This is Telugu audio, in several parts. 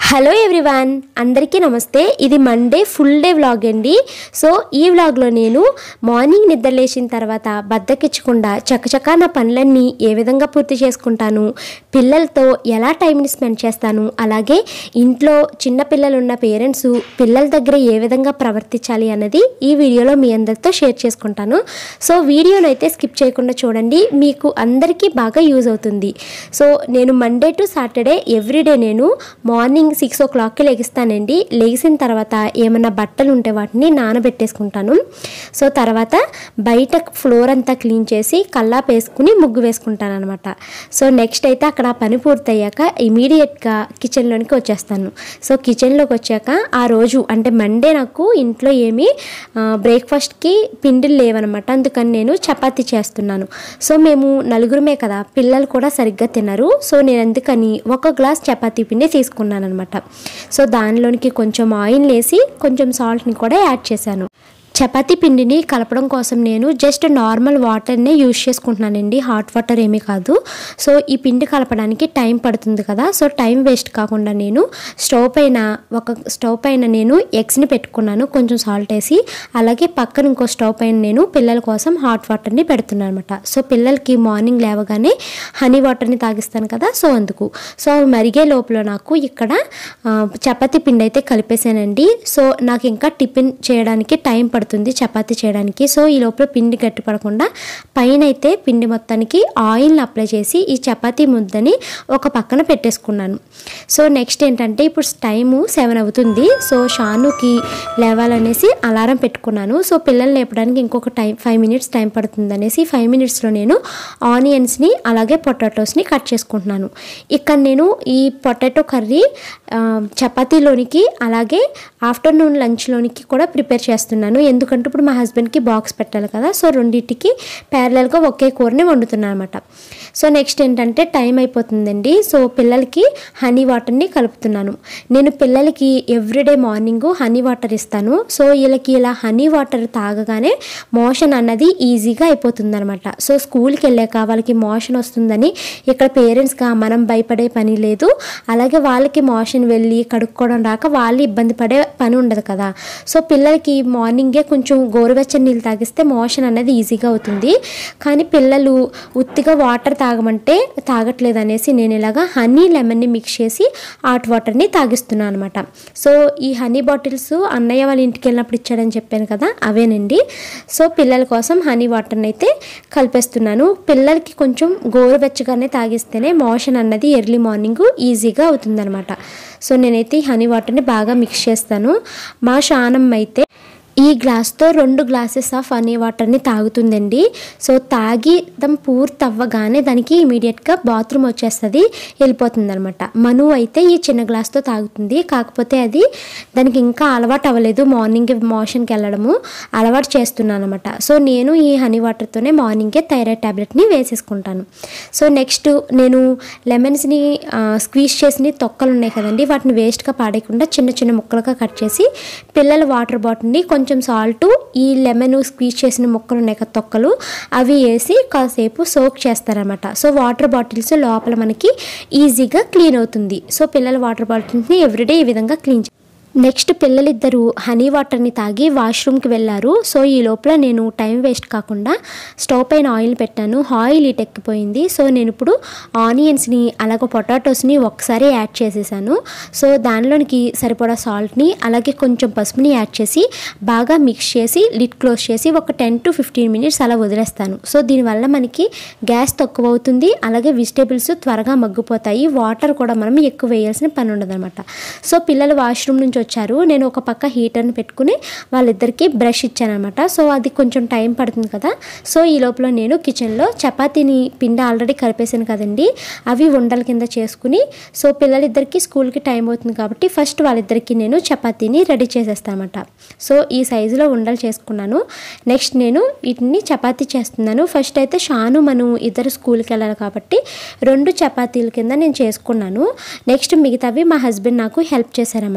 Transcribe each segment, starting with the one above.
హలో ఎవ్రీవన్ అందరికీ నమస్తే ఇది మండే ఫుల్ డే వ్లాగ్ అండి సో ఈ వ్లాగ్లో నేను మార్నింగ్ నిద్ర లేచిన తర్వాత బద్దకిచ్చకుండా చక్కచక్క నా పనులన్నీ ఏ విధంగా పూర్తి చేసుకుంటాను పిల్లలతో ఎలా టైంని స్పెండ్ చేస్తాను అలాగే ఇంట్లో చిన్న పిల్లలు ఉన్న పేరెంట్స్ పిల్లల దగ్గర ఏ విధంగా ప్రవర్తించాలి అన్నది ఈ వీడియోలో మీ అందరితో షేర్ చేసుకుంటాను సో వీడియోను అయితే స్కిప్ చేయకుండా చూడండి మీకు అందరికీ బాగా యూజ్ అవుతుంది సో నేను మండే టు సాటర్డే ఎవ్రీడే నేను మార్నింగ్ సిక్స్ ఓ క్లాక్కి లెగిస్తానండి లెగిసిన తర్వాత ఏమైనా బట్టలు ఉంటే వాటిని నానబెట్టేసుకుంటాను సో తర్వాత బయట ఫ్లోర్ అంతా క్లీన్ చేసి కల్లాపు వేసుకుని ముగ్గు వేసుకుంటాను అనమాట సో నెక్స్ట్ అయితే అక్కడ ఆ పని పూర్తయ్యాక ఇమీడియట్గా కిచెన్లోనికి వచ్చేస్తాను సో కిచెన్లోకి వచ్చాక ఆ రోజు అంటే మండే నాకు ఇంట్లో ఏమీ బ్రేక్ఫాస్ట్కి పిండిలు లేవనమాట అందుకని నేను చపాతీ చేస్తున్నాను సో మేము నలుగురమే కదా పిల్లలు కూడా సరిగ్గా తినరు సో నేను అందుకని ఒక గ్లాస్ చపాతీ పిండి తీసుకున్నాను అనమాట సో దానిలోనికి కొంచెం ఆయిల్ వేసి కొంచెం సాల్ట్ని కూడా యాడ్ చేశాను చపాతీ పిండిని కలపడం కోసం నేను జస్ట్ నార్మల్ వాటర్నే యూజ్ చేసుకుంటున్నానండి హాట్ వాటర్ ఏమీ కాదు సో ఈ పిండి కలపడానికి టైం పడుతుంది కదా సో టైం వేస్ట్ కాకుండా నేను స్టవ్ పైన ఒక స్టవ్ పైన నేను ఎగ్స్ని పెట్టుకున్నాను కొంచెం సాల్ట్ వేసి అలాగే పక్కన ఇంకో స్టవ్ పైన నేను పిల్లల కోసం హాట్ వాటర్ని పెడుతున్నాను అనమాట సో పిల్లలకి మార్నింగ్ లేవగానే హనీ వాటర్ని తాగిస్తాను కదా సో అందుకు సో అవి మరిగే లోపల నాకు ఇక్కడ ఆ, చపాతీ పిండి అయితే కలిపేసానండి సో నాకు ఇంకా టిఫిన్ చేయడానికి టైం పడుతుంది చపాతీ చేయడానికి సో ఈ లోపల పిండి గట్టి పడకుండా పైన అయితే పిండి మొత్తానికి ఆయిల్ని అప్లై చేసి ఈ చపాతీ ముద్దని ఒక పక్కన పెట్టేసుకున్నాను సో నెక్స్ట్ ఏంటంటే ఇప్పుడు టైము సెవెన్ అవుతుంది సో షానుకి లేవాలనేసి అలారం పెట్టుకున్నాను సో పిల్లల్ని లేపడానికి ఇంకొక టైం ఫైవ్ మినిట్స్ టైం పడుతుంది అనేసి ఫైవ్ మినిట్స్లో నేను ఆనియన్స్ని అలాగే పొటాటోస్ని కట్ చేసుకుంటున్నాను ఇక్కడ నేను ఈ పొటాటో కర్రీ ఆ, చపాతీలోనికి అలాగే ఆఫ్టర్నూన్ లంచ్లోనికి కూడా ప్రిపేర్ చేస్తున్నాను ఎందుకంటే ఇప్పుడు మా హస్బెండ్కి బాక్స్ పెట్టాలి కదా సో రెండింటికి ప్యారలల్గా ఒకే కూరని వండుతున్నాను అనమాట సో నెక్స్ట్ ఏంటంటే టైం అయిపోతుందండి సో పిల్లలకి హనీ వాటర్ని కలుపుతున్నాను నేను పిల్లలకి ఎవ్రీడే మార్నింగ్ హనీ వాటర్ ఇస్తాను సో వీళ్ళకి ఇలా హనీ వాటర్ తాగగానే మోషన్ అన్నది ఈజీగా అయిపోతుంది అనమాట సో స్కూల్కి వెళ్ళాక వాళ్ళకి మోషన్ వస్తుందని ఇక్కడ పేరెంట్స్గా మనం భయపడే పని లేదు అలాగే వాళ్ళకి మోషన్ వెళ్ళి కడుక్కోవడం రాక వాళ్ళు ఇబ్బంది పడే పని ఉండదు కదా సో పిల్లలకి మార్నింగే కొంచెం గోరువెచ్చని నీళ్ళు తాగిస్తే మోషన్ అనేది ఈజీగా అవుతుంది కానీ పిల్లలు ఉత్తిగా వాటర్ తాగమంటే తాగట్లేదు అనేసి నేను ఇలాగా హనీ లెమన్ని మిక్స్ చేసి హాట్ వాటర్ని తాగిస్తున్నాను అనమాట సో ఈ హనీ బాటిల్స్ అన్నయ్య వాళ్ళ ఇంటికి వెళ్ళినప్పుడు ఇచ్చాడని చెప్పాను కదా అవేనండి సో పిల్లల కోసం హనీ వాటర్ని అయితే కలిపేస్తున్నాను పిల్లలకి కొంచెం గోరువెచ్చగానే తాగిస్తేనే మోషన్ అన్నది ఎర్లీ మార్నింగ్ ఈజీగా అవుతుందన్నమాట సో నేనైతే ఈ హనీ వాటర్ని బాగా మిక్స్ చేస్తాను మా శానమ్మ అయితే ఈ గ్లాస్తో రెండు గ్లాసెస్ ఆఫ్ హనీ వాటర్ని తాగుతుందండి సో తాగి దాని పూర్తి అవ్వగానే దానికి ఇమీడియట్గా బాత్రూమ్ వచ్చేస్తుంది వెళ్ళిపోతుంది అనమాట మను అయితే ఈ చిన్న గ్లాస్తో తాగుతుంది కాకపోతే అది దానికి ఇంకా అలవాటు అవ్వలేదు మార్నింగ్ మోషన్కి వెళ్ళడము అలవాటు చేస్తున్నాను అనమాట సో నేను ఈ హనీ వాటర్తోనే మార్నింగే థైరాయిడ్ ట్యాబ్లెట్ని వేసేసుకుంటాను సో నెక్స్ట్ నేను లెమన్స్ని స్క్వీజ్ చేసిన తొక్కలు ఉన్నాయి కదండి వాటిని వేస్ట్గా పాడేయకుండా చిన్న చిన్న ముక్కలుగా కట్ చేసి పిల్లల వాటర్ బాటిల్ని కొంచెం సాల్ట్ ఈ లెమన్ స్క్వీజ్ చేసిన ముక్కలు ఉన్నాయి కదా తొక్కలు అవి వేసి కాసేపు సోక్ చేస్తారనమాట సో వాటర్ బాటిల్స్ లోపల మనకి ఈజీగా క్లీన్ అవుతుంది సో పిల్లల వాటర్ బాటిల్స్ని ఎవ్రీడే ఈ విధంగా క్లీన్ నెక్స్ట్ పిల్లలిద్దరూ హనీ వాటర్ని తాగి వాష్రూమ్కి వెళ్ళారు సో ఈ లోపల నేను టైం వేస్ట్ కాకుండా స్టవ్ పైన ఆయిల్ పెట్టాను ఆయిల్ ఇటు ఎక్కిపోయింది సో నేను ఇప్పుడు ఆనియన్స్ని అలాగే పొటాటోస్ని ఒకసారి యాడ్ చేసేసాను సో దానిలోనికి సరిపడా సాల్ట్ని అలాగే కొంచెం పసుపుని యాడ్ చేసి బాగా మిక్స్ చేసి లిడ్ క్లోజ్ చేసి ఒక టెన్ టు ఫిఫ్టీన్ మినిట్స్ అలా వదిలేస్తాను సో దీనివల్ల మనకి గ్యాస్ తక్కువ అవుతుంది అలాగే వెజిటేబుల్స్ త్వరగా మగ్గిపోతాయి వాటర్ కూడా మనం ఎక్కువ వేయాల్సిన పని ఉండదన్నమాట సో పిల్లలు వాష్రూమ్ నుంచి వచ్చారు నేను ఒక పక్క హీటర్ని పెట్టుకుని వాళ్ళిద్దరికి బ్రష్ ఇచ్చానమాట సో అది కొంచెం టైం పడుతుంది కదా సో ఈ లోపల నేను కిచెన్లో చపాతీని పిండి ఆల్రెడీ కలిపేసాను కదండి అవి ఉండల కింద చేసుకుని సో పిల్లలిద్దరికి స్కూల్కి టైం అవుతుంది కాబట్టి ఫస్ట్ వాళ్ళిద్దరికి నేను చపాతీని రెడీ చేసేస్తానమాట సో ఈ సైజులో ఉండలు చేసుకున్నాను నెక్స్ట్ నేను వీటిని చపాతీ చేస్తున్నాను ఫస్ట్ అయితే షాను మనం ఇద్దరు స్కూల్కి వెళ్ళాలి కాబట్టి రెండు చపాతీల కింద నేను చేసుకున్నాను నెక్స్ట్ మిగతావి మా హస్బెండ్ నాకు హెల్ప్ చేశారన్నమాట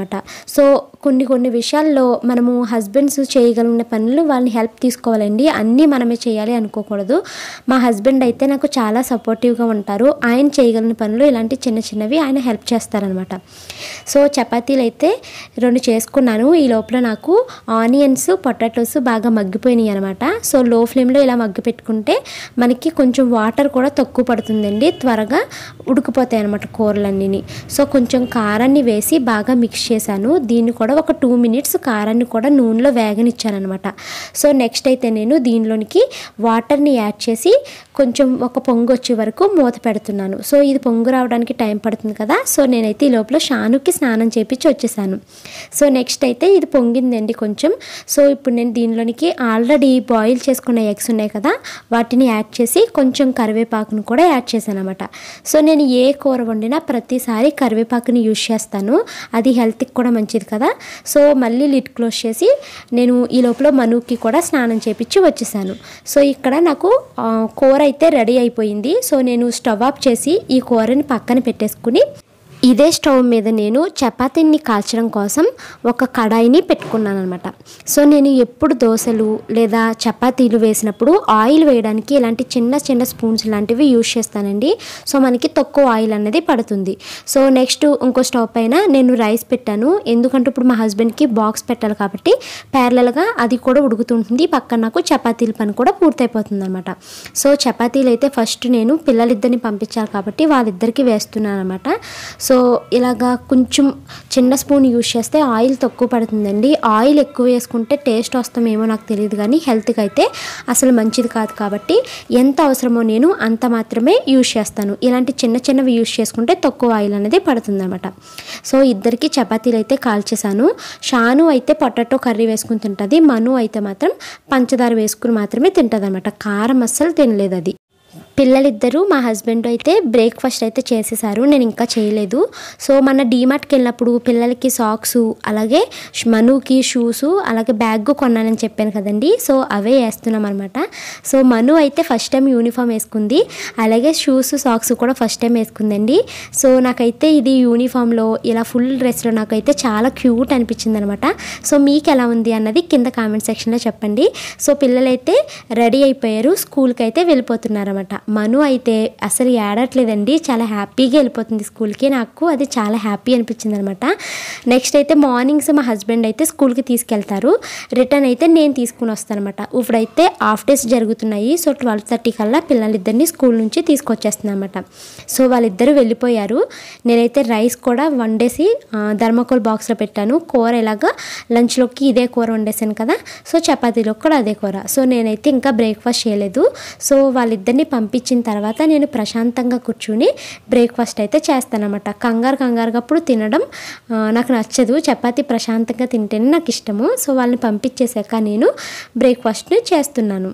సో కొన్ని కొన్ని విషయాల్లో మనము హస్బెండ్స్ చేయగలిగిన పనులు వాళ్ళని హెల్ప్ తీసుకోవాలండి అన్నీ మనమే చేయాలి అనుకోకూడదు మా హస్బెండ్ అయితే నాకు చాలా సపోర్టివ్గా ఉంటారు ఆయన చేయగలిగిన పనులు ఇలాంటి చిన్న చిన్నవి ఆయన హెల్ప్ చేస్తారనమాట సో చపాతీలు అయితే రెండు చేసుకున్నాను ఈ లోపల నాకు ఆనియన్స్ పొటాటోస్ బాగా మగ్గిపోయినాయి అనమాట సో లో ఫ్లేమ్లో ఇలా మగ్గి పెట్టుకుంటే మనకి కొంచెం వాటర్ కూడా తక్కువ పడుతుందండి త్వరగా ఉడికిపోతాయి అనమాట కూరలన్నీ సో కొంచెం కారాన్ని వేసి బాగా మిక్స్ చేశాను దీన్ని కూడా ఒక టూ మినిట్స్ కారాన్ని కూడా నూనెలో వేగనిచ్చానమాట సో నెక్స్ట్ అయితే నేను దీనిలోనికి వాటర్ని యాడ్ చేసి కొంచెం ఒక పొంగు వచ్చే వరకు మూత పెడుతున్నాను సో ఇది పొంగు రావడానికి టైం పడుతుంది కదా సో నేనైతే ఈ లోపల షానుకి స్నానం చేపించి వచ్చేసాను సో నెక్స్ట్ అయితే ఇది పొంగిందండి కొంచెం సో ఇప్పుడు నేను దీనిలోనికి ఆల్రెడీ బాయిల్ చేసుకున్న ఎగ్స్ ఉన్నాయి కదా వాటిని యాడ్ చేసి కొంచెం కరివేపాకును కూడా యాడ్ చేశాను అనమాట సో నేను ఏ కూర వండినా ప్రతిసారి కరివేపాకుని యూజ్ చేస్తాను అది హెల్త్కి కూడా మంచిది కదా సో మళ్ళీ లిడ్ క్లోజ్ చేసి నేను ఈ లోపల మనుకి కూడా స్నానం చేపించి వచ్చేసాను సో ఇక్కడ నాకు ఆ, కూర అయితే రెడీ అయిపోయింది సో నేను స్టవ్ ఆఫ్ చేసి ఈ కూరని పక్కన పెట్టేసుకుని ఇదే స్టవ్ మీద నేను చపాతీని కాల్చడం కోసం ఒక కడాయిని పెట్టుకున్నాను అనమాట సో నేను ఎప్పుడు దోశలు లేదా చపాతీలు వేసినప్పుడు ఆయిల్ వేయడానికి ఇలాంటి చిన్న చిన్న స్పూన్స్ లాంటివి యూజ్ చేస్తానండి సో మనకి తక్కువ ఆయిల్ అనేది పడుతుంది సో నెక్స్ట్ ఇంకో స్టవ్ పైన నేను రైస్ పెట్టాను ఎందుకంటే ఇప్పుడు మా హస్బెండ్కి బాక్స్ పెట్టాలి కాబట్టి ప్యారలల్గా అది కూడా ఉడుకుతుంటుంది పక్కన నాకు చపాతీల పని కూడా పూర్తయిపోతుంది అనమాట సో చపాతీలు అయితే ఫస్ట్ నేను పిల్లలిద్దరిని పంపించాలి కాబట్టి వాళ్ళిద్దరికి వేస్తున్నాను అనమాట సో ఇలాగా కొంచెం చిన్న స్పూన్ యూజ్ చేస్తే ఆయిల్ తక్కువ పడుతుందండి ఆయిల్ ఎక్కువ వేసుకుంటే టేస్ట్ వస్తామేమో నాకు తెలియదు కానీ హెల్త్కి అయితే అసలు మంచిది కాదు కాబట్టి ఎంత అవసరమో నేను అంత మాత్రమే యూజ్ చేస్తాను ఇలాంటి చిన్న చిన్నవి యూజ్ చేసుకుంటే తక్కువ ఆయిల్ అనేది పడుతుందన్నమాట సో ఇద్దరికి చపాతీలు అయితే కాల్చేసాను షాను అయితే పొటాటో కర్రీ వేసుకుని తింటుంది మను అయితే మాత్రం పంచదార వేసుకుని మాత్రమే తింటుంది అనమాట కారం అస్సలు తినలేదు అది పిల్లలిద్దరూ మా హస్బెండ్ అయితే బ్రేక్ఫాస్ట్ అయితే చేసేసారు నేను ఇంకా చేయలేదు సో మన డీమార్ట్కి వెళ్ళినప్పుడు పిల్లలకి సాక్స్ అలాగే ష్- మనుకి షూస్ అలాగే బ్యాగ్ కొన్నానని చెప్పాను కదండి సో అవే వేస్తున్నాం అనమాట సో మను అయితే ఫస్ట్ టైం యూనిఫామ్ వేసుకుంది అలాగే షూస్ సాక్స్ కూడా ఫస్ట్ టైం వేసుకుందండి సో నాకైతే ఇది యూనిఫామ్లో ఇలా ఫుల్ డ్రెస్లో నాకైతే చాలా క్యూట్ అనిపించింది అనమాట సో మీకు ఎలా ఉంది అన్నది కింద కామెంట్ సెక్షన్లో చెప్పండి సో పిల్లలైతే రెడీ అయిపోయారు స్కూల్కి అయితే వెళ్ళిపోతున్నారు అనమాట మను అయితే అసలు ఏడట్లేదండి చాలా హ్యాపీగా వెళ్ళిపోతుంది స్కూల్కి నాకు అది చాలా హ్యాపీ అనిపించింది అనమాట నెక్స్ట్ అయితే మార్నింగ్స్ మా హస్బెండ్ అయితే స్కూల్కి తీసుకెళ్తారు రిటర్న్ అయితే నేను తీసుకుని వస్తాను అనమాట ఇప్పుడైతే హాఫ్ డేస్ జరుగుతున్నాయి సో ట్వెల్వ్ థర్టీ కల్లా పిల్లలిద్దరిని స్కూల్ నుంచి తీసుకొచ్చేస్తున్నాను అనమాట సో వాళ్ళిద్దరూ వెళ్ళిపోయారు నేనైతే రైస్ కూడా వండేసి ఆ, ధర్మకోల్ బాక్స్లో పెట్టాను కూర ఇలాగా లంచ్లోకి ఇదే కూర వండేసాను కదా సో చపాతీలో కూడా అదే కూర సో నేనైతే ఇంకా బ్రేక్ఫాస్ట్ చేయలేదు సో వాళ్ళిద్దరిని పంపించిన తర్వాత నేను ప్రశాంతంగా కూర్చుని బ్రేక్ఫాస్ట్ అయితే చేస్తానన్నమాట కంగారు కంగారుగా అప్పుడు తినడం ఆ, నాకు నచ్చదు చపాతీ ప్రశాంతంగా తింటేనే నాకు ఇష్టము సో వాళ్ళని పంపించేశాక నేను బ్రేక్ఫాస్ట్ని చేస్తున్నాను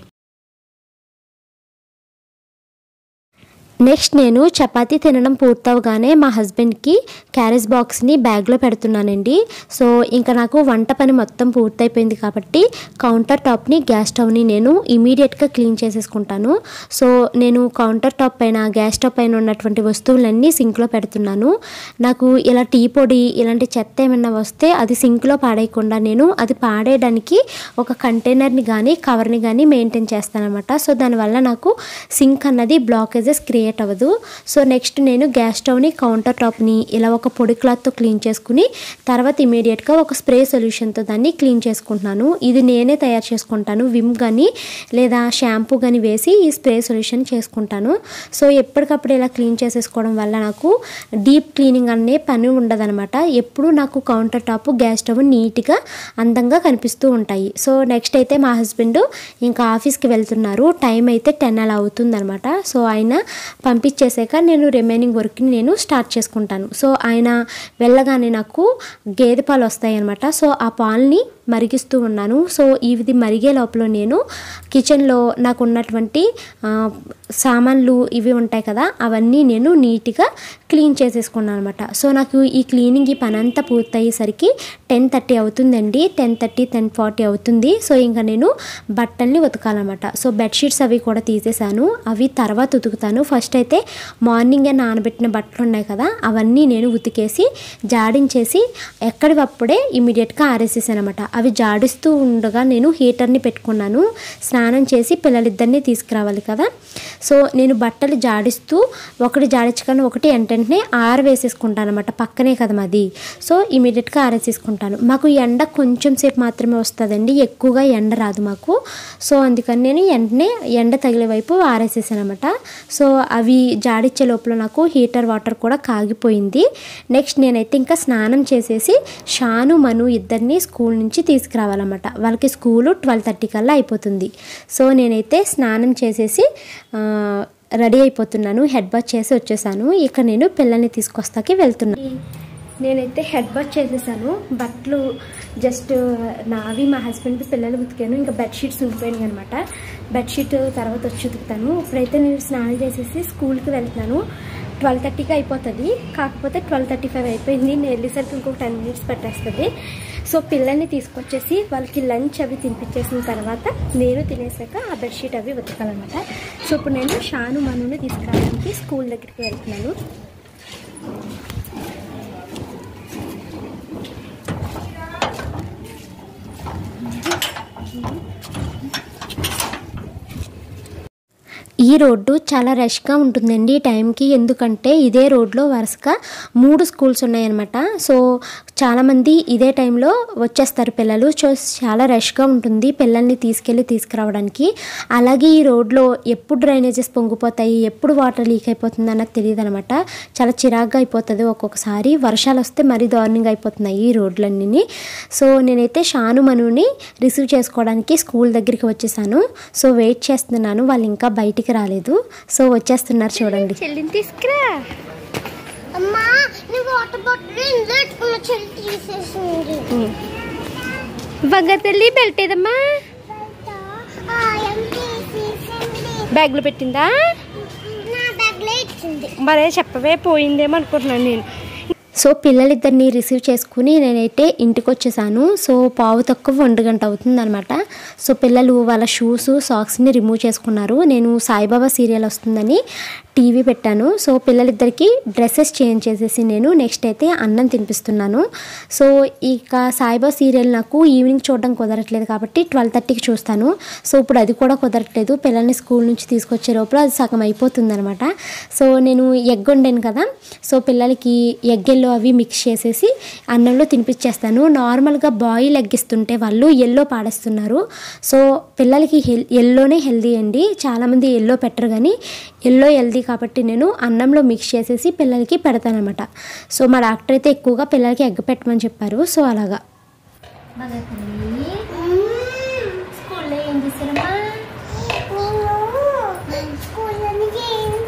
నెక్స్ట్ నేను చపాతీ తినడం పూర్తవగానే మా హస్బెండ్కి క్యారేజ్ బాక్స్ని బ్యాగ్లో పెడుతున్నానండి సో ఇంకా నాకు వంట పని మొత్తం పూర్తయిపోయింది కాబట్టి కౌంటర్ టాప్ని గ్యాస్ స్టవ్ని నేను ఇమీడియట్గా క్లీన్ చేసేసుకుంటాను సో నేను కౌంటర్ టాప్ పైన గ్యాస్ స్టవ్ పైన ఉన్నటువంటి వస్తువులన్నీ సింక్లో పెడుతున్నాను నాకు ఇలా టీ పొడి ఇలాంటి చెత్త ఏమైనా వస్తే అది సింక్లో పాడేయకుండా నేను అది పాడేయడానికి ఒక కంటైనర్ని కానీ కవర్ని కానీ మెయింటైన్ చేస్తానన్నమాట సో దానివల్ల నాకు సింక్ అన్నది బ్లాకేజెస్ క్రియేట్ అవ్వదు సో నెక్స్ట్ నేను గ్యాస్ స్టవ్ని కౌంటర్ టాప్ని ఇలా ఒక పొడి క్లాత్తో క్లీన్ చేసుకుని తర్వాత ఇమీడియట్గా ఒక స్ప్రే సొల్యూషన్తో దాన్ని క్లీన్ చేసుకుంటున్నాను ఇది నేనే తయారు చేసుకుంటాను విమ్ కానీ లేదా షాంపూ కానీ వేసి ఈ స్ప్రే సొల్యూషన్ చేసుకుంటాను సో ఎప్పటికప్పుడు ఇలా క్లీన్ చేసేసుకోవడం వల్ల నాకు డీప్ క్లీనింగ్ అనే పని ఉండదన్నమాట ఎప్పుడు నాకు కౌంటర్ టాప్ గ్యాస్ స్టవ్ నీట్గా అందంగా కనిపిస్తూ ఉంటాయి సో నెక్స్ట్ అయితే మా హస్బెండ్ ఇంకా ఆఫీస్కి వెళ్తున్నారు టైం అయితే టెన్ అలా అవుతుందన్నమాట సో ఆయన పంపించేసాక నేను రిమైనింగ్ వర్క్ని నేను స్టార్ట్ చేసుకుంటాను సో ఆయన వెళ్ళగానే నాకు గేదె పాలు వస్తాయి అనమాట సో ఆ పాలని మరిగిస్తూ ఉన్నాను సో ఇది మరిగే లోపల నేను కిచెన్లో నాకు ఉన్నటువంటి ఆ, సామాన్లు ఇవి ఉంటాయి కదా అవన్నీ నేను నీట్గా క్లీన్ చేసేసుకున్నాను అనమాట సో నాకు ఈ క్లీనింగ్ ఈ పని అంతా పూర్తయ్యేసరికి టెన్ థర్టీ అవుతుందండి టెన్ థర్టీ టెన్ ఫార్టీ అవుతుంది సో ఇంకా నేను బట్టల్ని ఉతకాలన్నమాట సో బెడ్షీట్స్ అవి కూడా తీసేసాను అవి తర్వాత ఉతుకుతాను ఫస్ట్ అయితే మార్నింగే నానబెట్టిన బట్టలు ఉన్నాయి కదా అవన్నీ నేను ఉతికేసి జాడించేసి ఎక్కడివప్పుడే ఇమీడియట్గా ఆరేసేసాను అనమాట అవి జాడిస్తూ ఉండగా నేను హీటర్ని పెట్టుకున్నాను స్నానం చేసి పిల్లలిద్దరిని తీసుకురావాలి కదా సో నేను బట్టలు జాడిస్తూ ఒకటి జాడించగానే ఒకటి వెంటనే ఆరవేసేసుకుంటాను అనమాట పక్కనే కదా మాది సో ఇమీడియట్గా ఆరేసేసుకుంటాను మాకు ఎండ కొంచెం సేపు మాత్రమే వస్తుందండి ఎక్కువగా ఎండ రాదు మాకు సో అందుకని నేను వెంటనే ఎండ తగిలే వైపు ఆరేసేసాను అనమాట సో అవి జాడిచ్చే లోపల నాకు హీటర్ వాటర్ కూడా కాగిపోయింది నెక్స్ట్ నేనైతే ఇంకా స్నానం చేసేసి షాను మను ఇద్దరిని స్కూల్ నుంచి తీసుకురావాలన్నమాట వాళ్ళకి స్కూలు ట్వెల్వ్ థర్టీ కల్లా అయిపోతుంది సో నేనైతే స్నానం చేసేసి ఆ, రెడీ అయిపోతున్నాను హెడ్ బాత్ చేసి వచ్చేసాను ఇక నేను పిల్లల్ని తీసుకొస్తాకి వెళ్తున్నాను నేనైతే హెడ్ బాత్ చేసేసాను బట్టలు జస్ట్ నావి మా హస్బెండ్ పిల్లలు ఉతికాను ఇంకా బెడ్షీట్స్ ఉండిపోయినాయి అనమాట బెడ్షీట్ తర్వాత వచ్చి ఉతుకుతాను ఇప్పుడైతే నేను స్నానం చేసేసి స్కూల్కి వెళ్తున్నాను ట్వెల్వ్ థర్టీకి అయిపోతుంది కాకపోతే ట్వెల్వ్ థర్టీ ఫైవ్ అయిపోయింది నేను వెళ్ళేసరికి ఇంకొక టెన్ మినిట్స్ పెట్టేస్తుంది సో పిల్లల్ని తీసుకొచ్చేసి వాళ్ళకి లంచ్ అవి తినిపించేసిన తర్వాత నేను తినేసాక ఆ బెడ్షీట్ అవి ఉతకాలన్నమాట సో ఇప్పుడు నేను షాను మనుని తీసుకురావడానికి స్కూల్ దగ్గరికి వెళ్తున్నాను ఈ రోడ్డు చాలా రష్గా ఉంటుందండి ఈ టైంకి ఎందుకంటే ఇదే రోడ్లో వరుసగా మూడు స్కూల్స్ ఉన్నాయన్నమాట సో చాలామంది ఇదే టైంలో వచ్చేస్తారు పిల్లలు సో చాలా రష్గా ఉంటుంది పిల్లల్ని తీసుకెళ్ళి తీసుకురావడానికి అలాగే ఈ రోడ్లో ఎప్పుడు డ్రైనేజెస్ పొంగిపోతాయి ఎప్పుడు వాటర్ లీక్ అయిపోతుంది అన్నది తెలియదు అనమాట చాలా చిరాగ్గా అయిపోతుంది ఒక్కొక్కసారి వర్షాలు వస్తే మరీ దారుణంగా అయిపోతున్నాయి ఈ రోడ్లన్నీ సో నేనైతే షాను మనుని రిసీవ్ చేసుకోవడానికి స్కూల్ దగ్గరికి వచ్చేసాను సో వెయిట్ చేస్తున్నాను వాళ్ళు ఇంకా బయటికి రాలేదు సో వచ్చేస్తున్నారు చూడండి చెల్లిని తీసుకురా అమ్మా నీ వాటర్ బాటిల్ ఇందులో పెట్టుకున్న చెల్లి తీసేసింది బంగారు తల్లి బెల్ట్ ఏదమ్మా ఆయం తీసేసింది బ్యాగ్లో పెట్టిందా నా బ్యాగ్లో ఇచ్చింది మరే చెప్పవే పోయిందేమో అనుకుంటున్నాను నేను సో పిల్లలిద్దరిని రిసీవ్ చేసుకుని నేనైతే ఇంటికి వచ్చేసాను సో పావు తక్కువ ఒంటి గంట అవుతుంది అనమాట సో పిల్లలు వాళ్ళ షూస్ సాక్స్ని రిమూవ్ చేసుకున్నారు నేను సాయిబాబా సీరియల్ వస్తుందని టీవీ పెట్టాను సో పిల్లలిద్దరికి డ్రెస్సెస్ చేంజ్ చేసేసి నేను నెక్స్ట్ అయితే అన్నం తినిపిస్తున్నాను సో ఇక సాయిబాబా సీరియల్ నాకు ఈవినింగ్ చూడడం కుదరట్లేదు కాబట్టి ట్వెల్వ్ థర్టీకి చూస్తాను సో ఇప్పుడు అది కూడా కుదరట్లేదు పిల్లల్ని స్కూల్ నుంచి తీసుకొచ్చే లోపల అది సగం అయిపోతుంది అనమాట సో నేను ఎగ్ వండాను కదా సో పిల్లలకి ఎగ్ ఎల్లో అవి మిక్స్ చేసేసి అన్నంలో తినిపించేస్తాను నార్మల్గా బాయిల్ ఎగ్ ఇస్తుంటే వాళ్ళు ఎల్లో పాడేస్తున్నారు సో పిల్లలకి హెల్ ఎల్లోనే హెల్దీ అండి చాలామంది ఎల్లో పెట్టరు కానీ ఎల్లో హెల్దీ కాబట్టి నేను అన్నంలో మిక్స్ చేసేసి పిల్లలకి పెడతానమాట సో మా డాక్టర్ అయితే ఎక్కువగా పిల్లలకి ఎగ్ పెట్టమని చెప్పారు సో అలాగా స్కూల్లో ఏం చేశారమ్మా నేను స్కూల్ నుంచి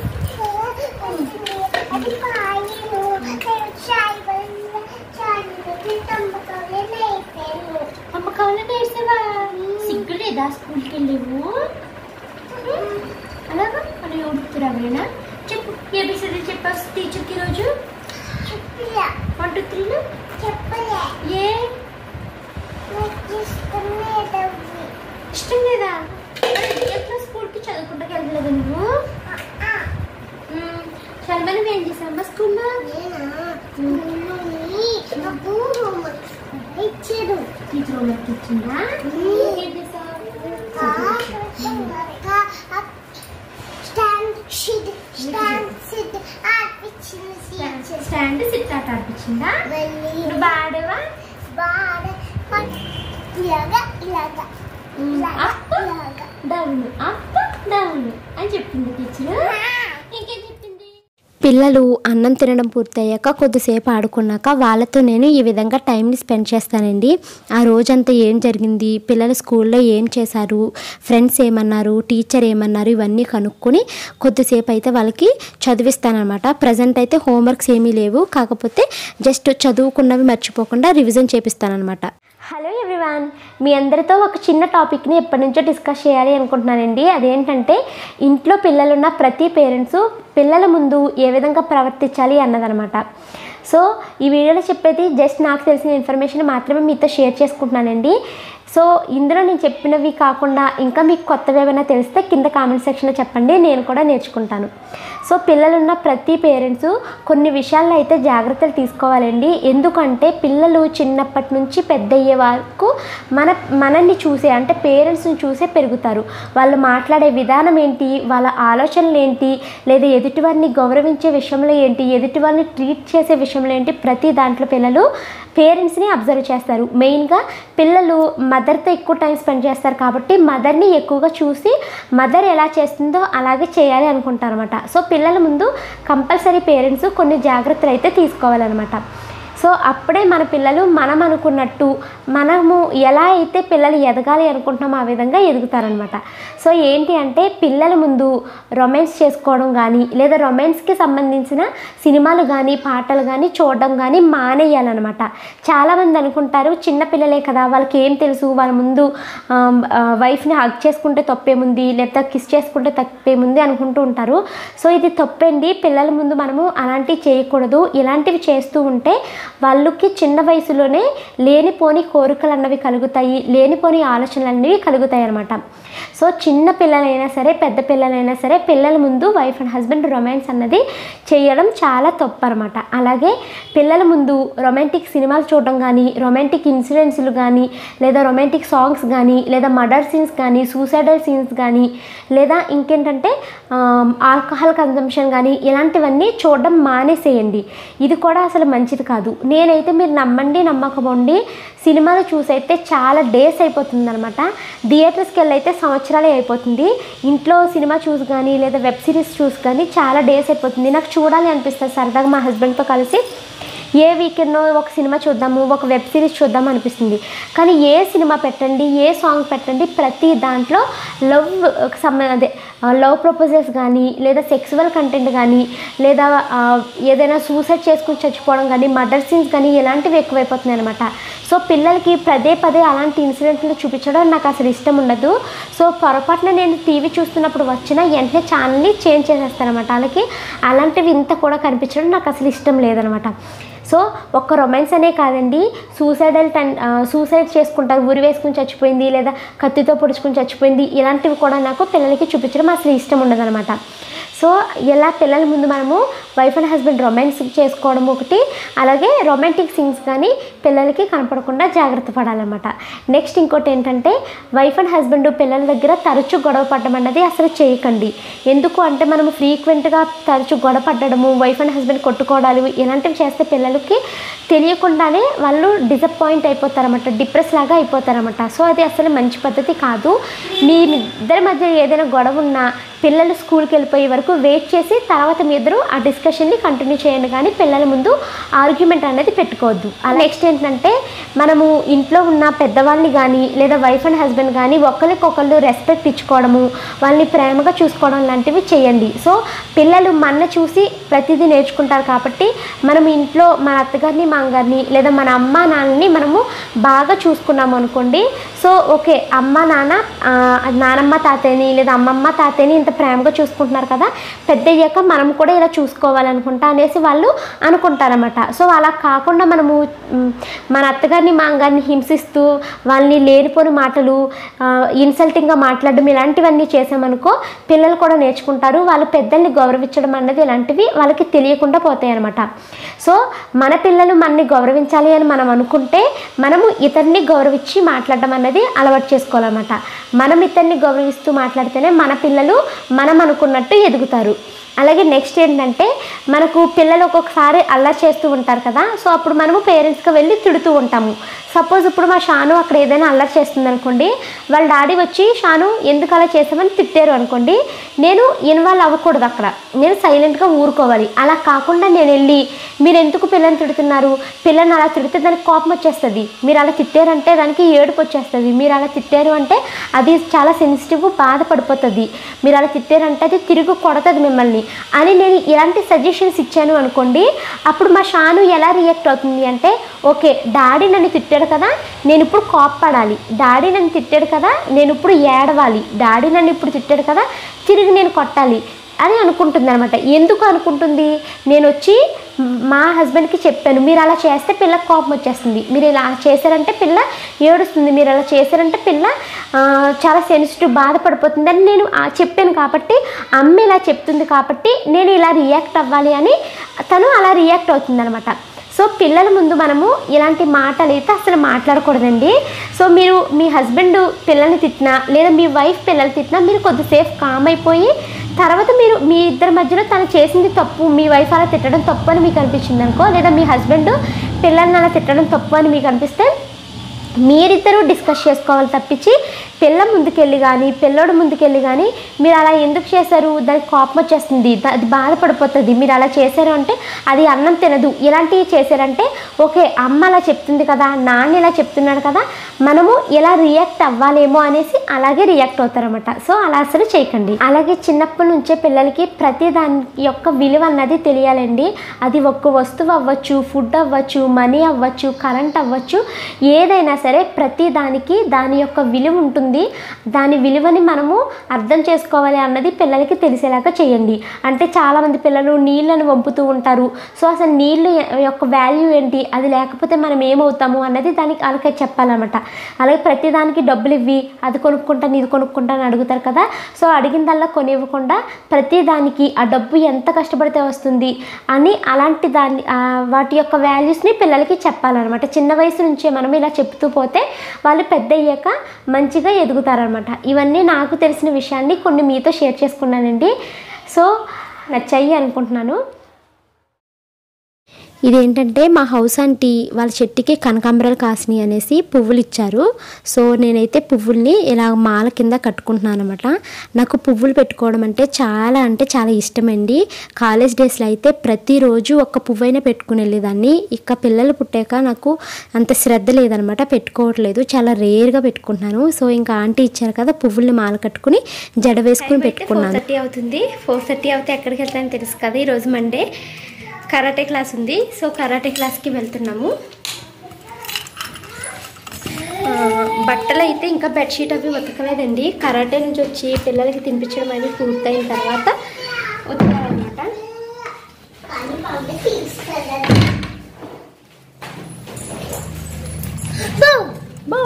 అది పాయను చాయ్ వల్ల చాయ్ పెట్టి తమ్మకాలే అయిపోయాను అమ్మ కావాలంటే వేసావా సిగ్గు లేదా స్కూల్కి వెళ్ళేవు అలాగా అని ఉడుకుతురా ఎవరైనా చెప్పు ఏబిసిడి చెప్పావు టీచర్కి ఈరోజు చెప్పలే వన్ టూ త్రీలు చెప్పలే ఏ నాకు ఇష్టం లేదు ఇష్టం లేదా ఎట్లా స్కూల్కి చదువుకుంటా వెళ్ళలేదు నువ్వు చాలా మంది ఏం చేసావమ్మా స్కూల్లో నేనా మమ్మీ నాకు హోంవర్క్ ఇచ్చారు టీచర్ హోంవర్క్ ఇచ్చిందా ఏం చేసావు స్టాండ్ షీట్ స్టాండ్ సిట్ ఆపించింది టీచర్ స్టాండ్ సిట్ ఆట ఆడిపించిందా మళ్ళీ నువ్వు బాడేవా బాడ ఇలాగా ఇలాగా ఇలాగా అప్ ఇలాగా డౌన్ అప్ డౌన్ అని చెప్పింది టీచర్ ఇంకేం చెప్పింది పిల్లలు అన్నం తినడం పూర్తయ్యాక కొద్దిసేపు ఆడుకున్నాక వాళ్ళతో నేను ఈ విధంగా టైంని స్పెండ్ చేస్తానండి ఆ రోజంతా ఏం జరిగింది పిల్లలు స్కూల్లో ఏం చేశారు ఫ్రెండ్స్ ఏమన్నారు టీచర్ ఏమన్నారు ఇవన్నీ కనుక్కొని కొద్దిసేపు అయితే వాళ్ళకి చదివిస్తానమాట ప్రజెంట్ అయితే హోంవర్క్స్ ఏమీ లేవు కాకపోతే జస్ట్ చదువుకున్నవి మర్చిపోకుండా రివిజన్ చేపిస్తానమాట హలో ఎవ్రీవాన్ మీ అందరితో ఒక చిన్న టాపిక్ని ఎప్పటి నుంచో డిస్కస్ చేయాలి అనుకుంటున్నానండి అదేంటంటే ఇంట్లో పిల్లలున్న ప్రతి పేరెంట్స్ పిల్లల ముందు ఏ విధంగా ప్రవర్తించాలి అన్నదనమాట సో ఈ వీడియోలో చెప్పేది జస్ట్ నాకు తెలిసిన ఇన్ఫర్మేషన్ మాత్రమే మీతో షేర్ చేసుకుంటున్నానండి సో ఇందులో నేను చెప్పినవి కాకుండా ఇంకా మీకు కొత్తవి ఏమైనా తెలిస్తే కింద కామెంట్ సెక్షన్లో చెప్పండి నేను కూడా నేర్చుకుంటాను సో పిల్లలున్న ప్రతి పేరెంట్స్ కొన్ని విషయాల్లో అయితే జాగ్రత్తలు తీసుకోవాలండి ఎందుకంటే పిల్లలు చిన్నప్పటి నుంచి పెద్ద అయ్యే వరకు మన మనల్ని చూసే అంటే పేరెంట్స్ని చూసే పెరుగుతారు వాళ్ళు మాట్లాడే విధానం ఏంటి వాళ్ళ ఆలోచనలు ఏంటి లేదా ఎదుటివారిని గౌరవించే విషయంలో ఏంటి ఎదుటి వాళ్ళని ట్రీట్ చేసే విషయంలో ఏంటి ప్రతి దాంట్లో పిల్లలు పేరెంట్స్ని అబ్జర్వ్ చేస్తారు మెయిన్గా పిల్లలు మదర్తో ఎక్కువ టైం స్పెండ్ చేస్తారు కాబట్టి మదర్ని ఎక్కువగా చూసి మదర్ ఎలా చేస్తుందో అలాగే చేయాలి అనుకుంటారు అనమాట సో పిల్లల ముందు కంపల్సరీ పేరెంట్స్ కొన్ని జాగ్రత్తలు అయితే తీసుకోవాలన్నమాట సో అప్పుడే మన పిల్లలు మనం అనుకున్నట్టు మనము ఎలా అయితే పిల్లలు ఎదగాలి అనుకుంటున్నామో ఆ విధంగా ఎదుగుతారనమాట సో ఏంటి అంటే పిల్లల ముందు రొమాన్స్ చేసుకోవడం కానీ లేదా రొమాన్స్కి సంబంధించిన సినిమాలు కానీ పాటలు కానీ చూడడం కానీ మానేయాలన్నమాట చాలామంది అనుకుంటారు చిన్న పిల్లలే కదా వాళ్ళకి ఏం తెలుసు వాళ్ళ ముందు వైఫ్ని హగ్ చేసుకుంటే తప్పేముంది లేదా కిస్ చేసుకుంటే తప్పేముంది అనుకుంటూ ఉంటారు సో ఇది తప్పండి పిల్లల ముందు మనము అలాంటివి చేయకూడదు ఇలాంటివి చేస్తూ ఉంటే వాళ్ళకి చిన్న వయసులోనే లేనిపోని కోరికలు అన్నవి కలుగుతాయి లేనిపోని ఆలోచనలు అనేవి కలుగుతాయి అనమాట సో చిన్న పిల్లలైనా సరే పెద్ద పిల్లలైనా సరే పిల్లల ముందు వైఫ్ అండ్ హస్బెండ్ రొమాన్స్ అన్నది చేయడం చాలా తప్పు అనమాట అలాగే పిల్లల ముందు రొమాంటిక్ సినిమాలు చూడడం కానీ రొమాంటిక్ ఇన్సిడెంట్స్లు కానీ లేదా రొమాంటిక్ సాంగ్స్ కానీ లేదా మర్డర్ సీన్స్ కానీ సూసైడల్ సీన్స్ కానీ లేదా ఇంకేంటంటే ఆల్కహాల్ కన్జంప్షన్ కానీ ఇలాంటివన్నీ చూడడం మానేసేయండి ఇది కూడా అసలు మంచిది కాదు నేనైతే మీరు నమ్మండి నమ్మకపోండి సినిమాలు చూసైతే చాలా డేస్ అయిపోతుంది అనమాట థియేటర్స్కి వెళ్ళి అయితే సంవత్సరాలే అయిపోతుంది ఇంట్లో సినిమా చూసి కానీ లేదా వెబ్ సిరీస్ చూసి కానీ చాలా డేస్ అయిపోతుంది నాకు చూడాలి అనిపిస్తుంది సరదాగా మా హస్బెండ్తో కలిసి ఏ వీకెండ్లో ఒక సినిమా చూద్దాము ఒక వెబ్ సిరీస్ చూద్దాం అనిపిస్తుంది కానీ ఏ సినిమా పెట్టండి ఏ సాంగ్ పెట్టండి ప్రతి దాంట్లో లవ్ సంబ అదే లవ్ ప్రపోజల్స్ కానీ లేదా సెక్సువల్ కంటెంట్ కానీ లేదా ఆ, ఏదైనా సూసైడ్ చేసుకుని చచ్చిపోవడం కానీ మర్డర్ సీన్స్ కానీ ఇలాంటివి ఎక్కువైపోతున్నాయి అనమాట సో పిల్లలకి పదే పదే అలాంటి ఇన్సిడెంట్లు చూపించడం నాకు అసలు ఇష్టం ఉండదు సో పొరపాటున నేను టీవీ చూస్తున్నప్పుడు వచ్చిన వెంటనే ఛానల్ని చేంజ్ చేసేస్తానమాట వాళ్ళకి అలాంటివి ఇంత కూడా కనిపించడం నాకు అసలు ఇష్టం లేదనమాట సో ఒక్క రొమాన్స్ అనే కాదండి సూసైడల్ టెన్ సూసైడ్ చేసుకుంటారు ఉరి వేసుకుని చచ్చిపోయింది లేదా కత్తితో పొడుచుకుని చచ్చిపోయింది ఇలాంటివి కూడా నాకు పిల్లలకి చూపించడం అసలు ఇష్టం ఉండదన్నమాట సో ఇలా పిల్లల ముందు మనము వైఫ్ అండ్ హస్బెండ్ రొమాన్స్ చేసుకోవడం ఒకటి అలాగే రొమాంటిక్ సీన్స్ కానీ పిల్లలకి కనపడకుండా జాగ్రత్త పడాలన్నమాట నెక్స్ట్ ఇంకోటి ఏంటంటే వైఫ్ అండ్ హస్బెండ్ పిల్లల దగ్గర తరచూ గొడవ పడడం అన్నది అసలు చేయకండి ఎందుకు అంటే మనము ఫ్రీక్వెంట్గా తరచూ గొడవ పడడము వైఫ్ అండ్ హస్బెండ్ కొట్టుకోవడాలు ఇలాంటివి చేస్తే పిల్లలకి తెలియకుండానే వాళ్ళు డిసప్పాయింట్ అయిపోతారన్నమాట డిప్రెస్ లాగా అయిపోతారన్నమాట సో అది అసలు మంచి పద్ధతి కాదు మీ ఇద్దరి మధ్య ఏదైనా గొడవ ఉన్నా పిల్లలు స్కూల్కి వెళ్ళిపోయే వరకు వెయిట్ చేసి తర్వాత మీ ఇద్దరు ఆ డిస్కషన్ని కంటిన్యూ చేయండి కానీ పిల్లల ముందు ఆర్గ్యుమెంట్ అనేది పెట్టుకోవద్దు అలా నెక్స్ట్ ఏంటంటే మనము ఇంట్లో ఉన్న పెద్దవాళ్ళని కానీ లేదా వైఫ్ అండ్ హస్బెండ్ కానీ ఒకరికొకళ్ళు రెస్పెక్ట్ ఇచ్చుకోవడము వాళ్ళని ప్రేమగా చూసుకోవడం లాంటివి చేయండి సో పిల్లలు మన చూసి ప్రతిదీ నేర్చుకుంటారు కాబట్టి మనం ఇంట్లో మన అత్తగారిని మామగారిని లేదా మన అమ్మ నాన్నని మనము బాగా చూసుకున్నాము అనుకోండి సో ఓకే అమ్మ నాన్న ఆ, నానమ్మ తాతయ్యని లేదా అమ్మమ్మ తాతయ్యని ఇంత ప్రేమగా చూసుకుంటున్నారు కదా పెద్ద అయ్యాక మనం కూడా ఇలా చూసుకోవాలనుకుంటా అనేసి వాళ్ళు అనుకుంటారన్నమాట సో అలా కాకుండా మనము మ్, మన అత్తగారిని మామగారిని హింసిస్తూ వాళ్ళని లేనిపోని మాటలు ఇన్సల్టింగ్గా మాట్లాడడం ఇలాంటివన్నీ చేసామనుకో పిల్లలు కూడా నేర్చుకుంటారు వాళ్ళు పెద్దల్ని గౌరవించడం అన్నది ఇలాంటివి వాళ్ళకి తెలియకుండా పోతాయి అనమాట సో మన పిల్లలు మనని గౌరవించాలి అని మనం అనుకుంటే మనము ఇతరుని గౌరవించి మాట్లాడడం అన్నది అలవాటు చేసుకోవాలన్నమాట మనం ఇతరుని గౌరవిస్తూ మాట్లాడితేనే మన పిల్లలు మనం అనుకున్నట్టు ఎదుగుతారు అలాగే నెక్స్ట్ ఏంటంటే మనకు పిల్లలు ఒక్కొక్కసారి అల్లరి చేస్తూ ఉంటారు కదా సో అప్పుడు మనము పేరెంట్స్కి వెళ్ళి తిడుతూ ఉంటాము సపోజ్ ఇప్పుడు మా షాను అక్కడ ఏదైనా అల్లరి చేస్తుంది అనుకోండి వాళ్ళ డాడీ వచ్చి షాను ఎందుకు అలా చేసామని తిట్టారు అనుకోండి నేను ఇన్వాల్వ్ అవ్వకూడదు అక్కడ నేను సైలెంట్గా ఊరుకోవాలి అలా కాకుండా నేను వెళ్ళి మీరు ఎందుకు పిల్లని తిడుతున్నారు పిల్లని అలా తిడితే దానికి కోపం వచ్చేస్తుంది మీరు అలా తిట్టారంటే దానికి ఏడుపు వచ్చేస్తుంది మీరు అలా తిట్టారు అంటే అది చాలా సెన్సిటివ్ బాధపడిపోతుంది మీరు అలా తిట్టారంటే అది తిరిగి కొడుతుంది మిమ్మల్ని అని నేను ఇలాంటి సజెషన్స్ ఇచ్చాను అనుకోండి అప్పుడు మా షాను ఎలా రియాక్ట్ అవుతుంది అంటే ఓకే డాడీ నన్ను తిట్టాడు కదా నేను ఇప్పుడు కోప్పడాలి డాడీ నన్ను తిట్టాడు కదా నేను ఇప్పుడు ఏడవాలి డాడీ నన్ను ఇప్పుడు తిట్టాడు కదా తిరిగి నేను కొట్టాలి అని అనుకుంటుంది అనమాట ఎందుకు అనుకుంటుంది నేను వచ్చి మా హస్బెండ్కి చెప్పాను మీరు అలా చేస్తే పిల్లకి కోపం వచ్చేస్తుంది మీరు ఇలా చేశారంటే పిల్ల ఏడుస్తుంది మీరు అలా చేశారంటే పిల్ల ఆ, చాలా సెన్సిటివ్ బాధపడిపోతుందని నేను ఆ చెప్పాను కాబట్టి అమ్మ ఇలా చెప్తుంది కాబట్టి నేను ఇలా రియాక్ట్ అవ్వాలి అని తను అలా రియాక్ట్ అవుతుంది అనమాట సో పిల్లల ముందు మనము ఇలాంటి మాటలు అయితే అసలు మాట్లాడకూడదండి సో మీరు మీ హస్బెండ్ పిల్లల్ని తిట్టినా లేదా మీ వైఫ్ పిల్లలు తిట్టినా మీరు కొద్దిసేపు కామ్ అయిపోయి తర్వాత మీరు మీ ఇద్దరి మధ్యలో తను చేసింది తప్పు మీ వైఫ్ అలా తిట్టడం తప్పు అని మీకు అనిపించింది అనుకో లేదా మీ హస్బెండ్ పిల్లల్ని అలా తిట్టడం తప్పు అని మీకు అనిపిస్తే మీరిద్దరూ డిస్కస్ చేసుకోవాలి తప్పించి పిల్ల ముందుకెళ్ళి కానీ పిల్లోడు ముందుకెళ్ళి కానీ మీరు అలా ఎందుకు చేశారు దానికి కోపం వచ్చేస్తుంది దా- అది బాధపడిపోతుంది మీరు అలా చేశారు అంటే అది అన్నం తినదు ఇలాంటివి చేశారంటే ఓకే అమ్మ అలా చెప్తుంది కదా నాన్న ఇలా చెప్తున్నాడు కదా మనము ఎలా రియాక్ట్ అవ్వాలేమో అనేసి అలాగే రియాక్ట్ అవుతారన్నమాట సో అలా అసలు చేయకండి అలాగే చిన్నప్పటి నుంచే పిల్లలకి ప్రతి దాని యొక్క విలువ అన్నది తెలియాలండి అది ఒక్క వస్తువు అవ్వచ్చు ఫుడ్ అవ్వచ్చు మనీ అవ్వచ్చు కరెంట్ అవ్వచ్చు ఏదైనా సరే ప్రతి దానికి దాని యొక్క విలువ ఉంటుంది దాని విలువని మనము అర్థం చేసుకోవాలి అన్నది పిల్లలకి తెలిసేలాగా చేయండి అంటే చాలామంది పిల్లలు నీళ్ళను వంపుతూ ఉంటారు సో అసలు నీళ్ళు యొక్క వాల్యూ ఏంటి అది లేకపోతే మనం ఏమవుతాము అన్నది దానికి వాళ్ళకి చెప్పాలన్నమాట అలాగే ప్రతి దానికి డబ్బులు ఇవ్వి అది కొనుక్కుంటాను ఇది కొనుక్కుంటాను అడుగుతారు కదా సో అడిగిందల్లా కొనివ్వకుండా ప్రతి దానికి ఆ డబ్బు ఎంత కష్టపడితే వస్తుంది అని అలాంటి దాన్ని ఆ, వాటి యొక్క వాల్యూస్ని పిల్లలకి చెప్పాలన్నమాట చిన్న వయసు నుంచే మనం ఇలా చెప్తూ పోతే వాళ్ళు పెద్ద అయ్యాక మంచిగా ఎదుగుతారనమాట ఇవన్నీ నాకు తెలిసిన విషయాన్ని కొన్ని మీతో షేర్ చేసుకున్నానండి సో నచ్చాయి అనుకుంటున్నాను ఇదేంటంటే మా హౌస్ ఆంటీ వాళ్ళ చెట్టుకి కనకాంబరాలు కాసినాయి అనేసి పువ్వులు ఇచ్చారు సో నేనైతే పువ్వుల్ని ఇలా మాల కింద కట్టుకుంటున్నాను అనమాట నాకు పువ్వులు పెట్టుకోవడం అంటే చాలా అంటే చాలా ఇష్టమండి కాలేజ్ డేస్లో అయితే ప్రతిరోజు ఒక్క పువ్వైనా పెట్టుకుని వెళ్ళేదాన్ని ఇక పిల్లలు పుట్టాక నాకు అంత శ్రద్ధ లేదనమాట పెట్టుకోవట్లేదు చాలా రేర్గా పెట్టుకుంటున్నాను సో ఇంకా ఆంటీ ఇచ్చారు కదా పువ్వుల్ని మాల కట్టుకుని జడ వేసుకుని పెట్టుకున్నాను థర్టీ అవుతుంది ఫోర్ థర్టీ అవుతే ఎక్కడికి వెళ్తానని తెలుసు కదా ఈరోజు మండే కరాటే క్లాస్ ఉంది సో కరాటే క్లాస్కి వెళ్తున్నాము ఆ, బట్టలు అయితే ఇంకా బెడ్షీట్ అవి ఉతకలేదండి కరాటే నుంచి వచ్చి పిల్లలకి తినిపించడం అనేది పూర్తయిన తర్వాత ఉతకాలన్నమాట కానీ పంపి తీసుకెళ్ళాలి బౌ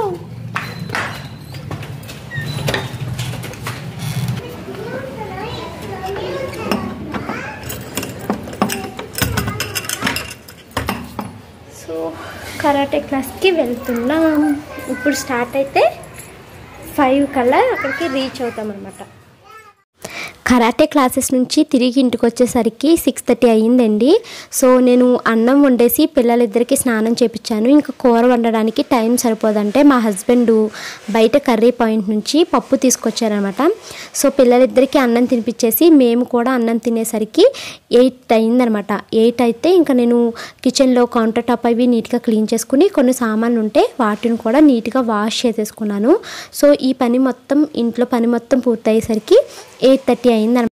సో కరాటే క్లాస్కి వెళ్తున్నాం ఇప్పుడు స్టార్ట్ అయితే ఫైవ్ కల్లా అక్కడికి రీచ్ అవుతాం అనమాట కరాటే క్లాసెస్ నుంచి తిరిగి ఇంటికి వచ్చేసరికి సిక్స్ థర్టీ అయ్యిందండి సో నేను అన్నం వండేసి పిల్లలిద్దరికి స్నానం చేపించాను ఇంకా కూర వండడానికి టైం సరిపోదంటే మా హస్బెండ్ బయట కర్రీ పాయింట్ నుంచి పప్పు తీసుకొచ్చారనమాట సో పిల్లలిద్దరికి అన్నం తినిపించేసి మేము కూడా అన్నం తినేసరికి ఎయిట్ అయిందనమాట ఎయిట్ అయితే ఇంకా నేను కిచెన్లో కౌంటర్ టాప్ అవి నీట్గా క్లీన్ చేసుకుని కొన్ని సామాన్లు ఉంటే వాటిని కూడా నీట్గా వాష్ చేసేసుకున్నాను సో ఈ పని మొత్తం ఇంట్లో పని మొత్తం పూర్తయ్యేసరికి ఎయిట్ థర్టీ అయిందనమాట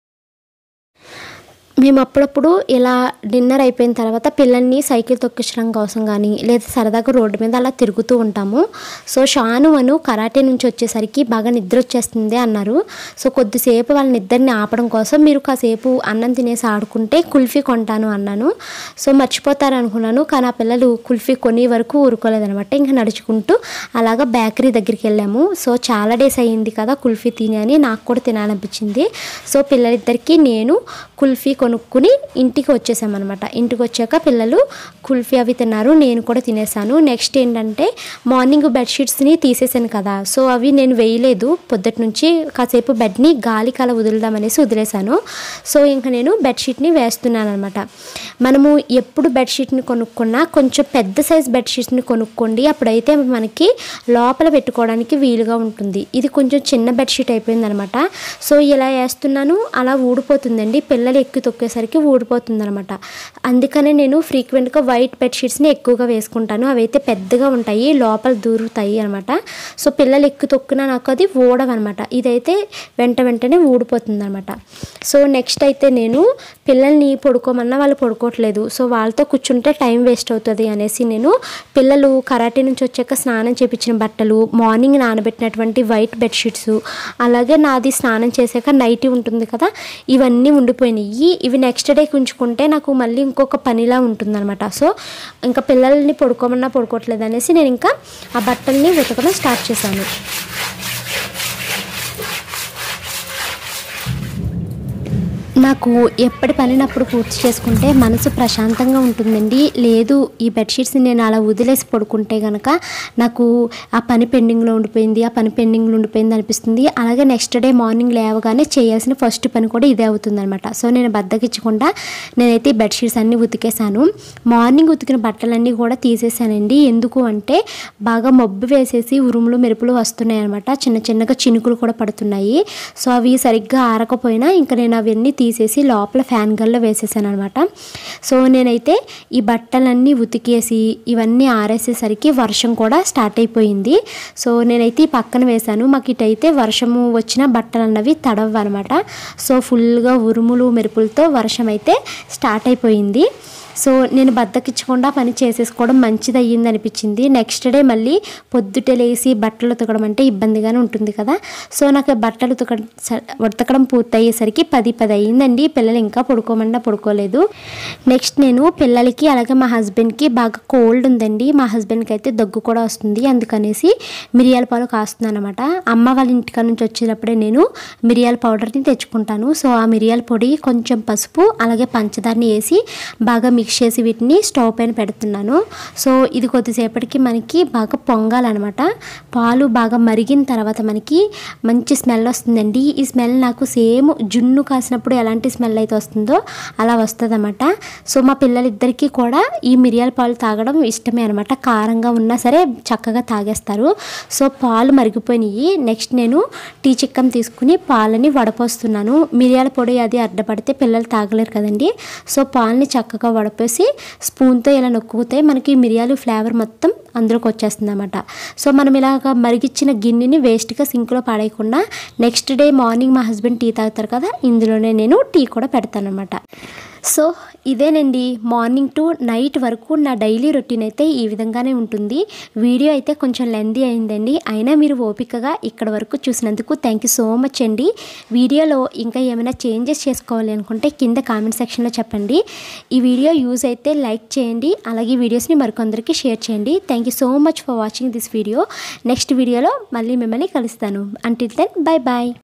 మేము అప్పుడప్పుడు ఇలా డిన్నర్ అయిపోయిన తర్వాత పిల్లల్ని సైకిల్ తొక్కించడం కోసం కానీ లేదా సరదాగా రోడ్డు మీద అలా తిరుగుతూ ఉంటాము సో షాను అను కరాటే నుంచి వచ్చేసరికి బాగా నిద్ర వచ్చేస్తుంది అన్నారు సో కొద్దిసేపు వాళ్ళ నిద్రని ఆపడం కోసం మీరు కాసేపు అన్నం తినేసి ఆడుకుంటే కుల్ఫీ కొంటాను అన్నాను సో మర్చిపోతారు అనుకున్నాను కానీ ఆ పిల్లలు కుల్ఫీ కొని వరకు ఊరుకోలేదనమాట ఇంకా నడుచుకుంటూ అలాగా బేకరీ దగ్గరికి వెళ్ళాము సో చాలా డేస్ అయ్యింది కదా కుల్ఫీ తిని అని నాకు కూడా తినాలనిపించింది సో పిల్లలిద్దరికీ నేను కుల్ఫీ కొనుక్కుని ఇంటికి వచ్చేసామన్నమాట ఇంటికి వచ్చాక పిల్లలు కుల్ఫీ అవి తిన్నారు నేను కూడా తినేసాను నెక్స్ట్ ఏంటంటే మార్నింగ్ బెడ్షీట్స్ని తీసేసాను కదా సో అవి నేను వేయలేదు పొద్దుటి నుంచి కాసేపు బెడ్ని గాలికి అలా వదులుదామనేసి వదిలేశాను సో ఇంకా నేను బెడ్షీట్ని వేస్తున్నాను అనమాట మనము ఎప్పుడు బెడ్షీట్ని కొనుక్కున్నా కొంచెం పెద్ద సైజ్ బెడ్షీట్స్ని కొనుక్కోండి అప్పుడైతే మనకి లోపల పెట్టుకోవడానికి వీలుగా ఉంటుంది ఇది కొంచెం చిన్న బెడ్షీట్ అయిపోయింది అనమాట సో ఇలా వేస్తున్నాను అలా ఊడిపోతుందండి పిల్లలు ఎక్కి తొక్కి తొక్కేసరికి ఊడిపోతుంది అనమాట అందుకనే నేను ఫ్రీక్వెంట్గా వైట్ బెడ్షీట్స్ని ఎక్కువగా వేసుకుంటాను అవి అయితే పెద్దగా ఉంటాయి లోపల దూరుతాయి అనమాట సో పిల్లలు ఎక్కువ తొక్కినా నాకు అది ఊడవన్నమాట ఇదైతే వెంట వెంటనే ఊడిపోతుంది అనమాట సో నెక్స్ట్ అయితే నేను పిల్లల్ని పడుకోమన్నా వాళ్ళు పడుకోవట్లేదు సో వాళ్ళతో కూర్చుంటే టైం వేస్ట్ అవుతుంది అనేసి నేను పిల్లలు కరాటే నుంచి వచ్చాక స్నానం చేపించిన బట్టలు మార్నింగ్ నానబెట్టినటువంటి వైట్ బెడ్షీట్స్ అలాగే నాది స్నానం చేశాక నైటీ ఉంటుంది కదా ఇవన్నీ ఉండిపోయినాయి ఇవి నెక్స్ట్ డే ఉంచుకుంటే నాకు మళ్ళీ ఇంకొక పనిలా ఉంటుందన్నమాట సో ఇంకా పిల్లల్ని పడుకోమన్నా పడుకోవట్లేదు అనేసి నేను ఇంకా ఆ బట్టల్ని ఉతకడం స్టార్ట్ చేశాను నాకు ఎప్పటి పనినప్పుడు పూర్తి చేసుకుంటే మనసు ప్రశాంతంగా ఉంటుందండి లేదు ఈ బెడ్షీట్స్ని నేను అలా వదిలేసి పడుకుంటే కనుక నాకు ఆ పని పెండింగ్లో ఉండిపోయింది ఆ పని పెండింగ్లో ఉండిపోయింది అనిపిస్తుంది అలాగే నెక్స్ట్ డే మార్నింగ్ లేవగానే చేయాల్సిన ఫస్ట్ పని కూడా ఇదే అవుతుంది అనమాట సో నేను బద్దకిచ్చకుండా నేనైతే ఈ బెడ్షీట్స్ అన్నీ ఉతికేసాను మార్నింగ్ ఉతికిన బట్టలన్నీ కూడా తీసేసానండి ఎందుకు అంటే బాగా మబ్బు వేసేసి ఉరుములు మెరుపులు వస్తున్నాయి అనమాట చిన్న చిన్నగా చినుకులు కూడా పడుతున్నాయి సో అవి సరిగ్గా ఆరకపోయినా ఇంకా నేను అవన్నీ తీసేసి లోపల ఫ్యాన్ గల్లో వేసేసాను అనమాట సో నేనైతే ఈ బట్టలన్నీ ఉతికేసి ఇవన్నీ ఆరేసేసరికి వర్షం కూడా స్టార్ట్ అయిపోయింది సో నేనైతే ఈ పక్కన వేశాను మాకు ఇటైతే వర్షము వచ్చిన బట్టలు అన్నవి తడవు అనమాట సో ఫుల్గా ఉరుములు మెరుపులతో వర్షం అయితే స్టార్ట్ అయిపోయింది సో నేను బద్దకిచ్చకుండా పని చేసేసుకోవడం మంచిది అయ్యింది అనిపించింది నెక్స్ట్ డే మళ్ళీ పొద్దుటే లేసి బట్టలు ఉతకడం అంటే ఇబ్బందిగానే ఉంటుంది కదా సో నాకు బట్టలు ఉతక ఉతకడం పూర్తయ్యేసరికి పది పది అయ్యిందండి పిల్లలు ఇంకా పడుకోమన్నా పడుకోలేదు నెక్స్ట్ నేను పిల్లలకి అలాగే మా హస్బెండ్కి బాగా కోల్డ్ ఉందండి మా హస్బెండ్కి అయితే దగ్గు కూడా వస్తుంది అందుకనేసి మిరియాల పాలు కాస్తున్నాను అనమాట అమ్మ వాళ్ళ ఇంటికాడ నుంచి వచ్చేటప్పుడే నేను మిరియాల పౌడర్ని తెచ్చుకుంటాను సో ఆ మిరియాల పొడి కొంచెం పసుపు అలాగే పంచదారని వేసి బాగా మిక్స్ చేసి వీటిని స్టవ్ పైన పెడుతున్నాను సో ఇది కొద్దిసేపటికి మనకి బాగా పొంగాలన్నమాట పాలు బాగా మరిగిన తర్వాత మనకి మంచి స్మెల్ వస్తుందండి ఈ స్మెల్ నాకు సేమ్ జున్ను కాసినప్పుడు ఎలాంటి స్మెల్ అయితే వస్తుందో అలా వస్తుందన్నమాట సో మా పిల్లలిద్దరికీ కూడా ఈ మిరియాల పాలు తాగడం ఇష్టమే అనమాట కారంగా ఉన్నా సరే చక్కగా తాగేస్తారు సో పాలు మరిగిపోయినాయి నెక్స్ట్ నేను టీ చిక్కం తీసుకుని పాలని వడపోస్తున్నాను మిరియాల పొడి అది అడ్డపడితే పిల్లలు తాగలేరు కదండి సో పాలని చక్కగా వడపోసి స్పూన్తో ఇలా నొక్కుతే మనకి మిరియాలు ఫ్లేవర్ మొత్తం అందులోకి వచ్చేస్తుంది అనమాట సో మనం ఇలాగ మరిగిచ్చిన గిన్నెని వేస్ట్గా సింక్లో పాడేయకుండా నెక్స్ట్ డే మార్నింగ్ మా హస్బెండ్ టీ తాగుతారు కదా ఇందులోనే నేను టీ కూడా పెడతాను అనమాట సో ఇదేనండి మార్నింగ్ టు నైట్ వరకు నా డైలీ రొటీన్ అయితే ఈ విధంగానే ఉంటుంది వీడియో అయితే కొంచెం లెందీ అయిందండి అయినా మీరు ఓపికగా ఇక్కడ వరకు చూసినందుకు థ్యాంక్ యూ సో మచ్ అండి వీడియోలో ఇంకా ఏమైనా చేంజెస్ చేసుకోవాలి అనుకుంటే కింద కామెంట్ సెక్షన్లో చెప్పండి ఈ వీడియో యూజ్ అయితే లైక్ చేయండి అలాగే వీడియోస్ని మరికొందరికి షేర్ చేయండి thank you so much for watching this video next వీడియోలో మళ్ళీ మిమ్మల్ని కలుస్తాను అంటిల్ దెన్ బాయ్ బాయ్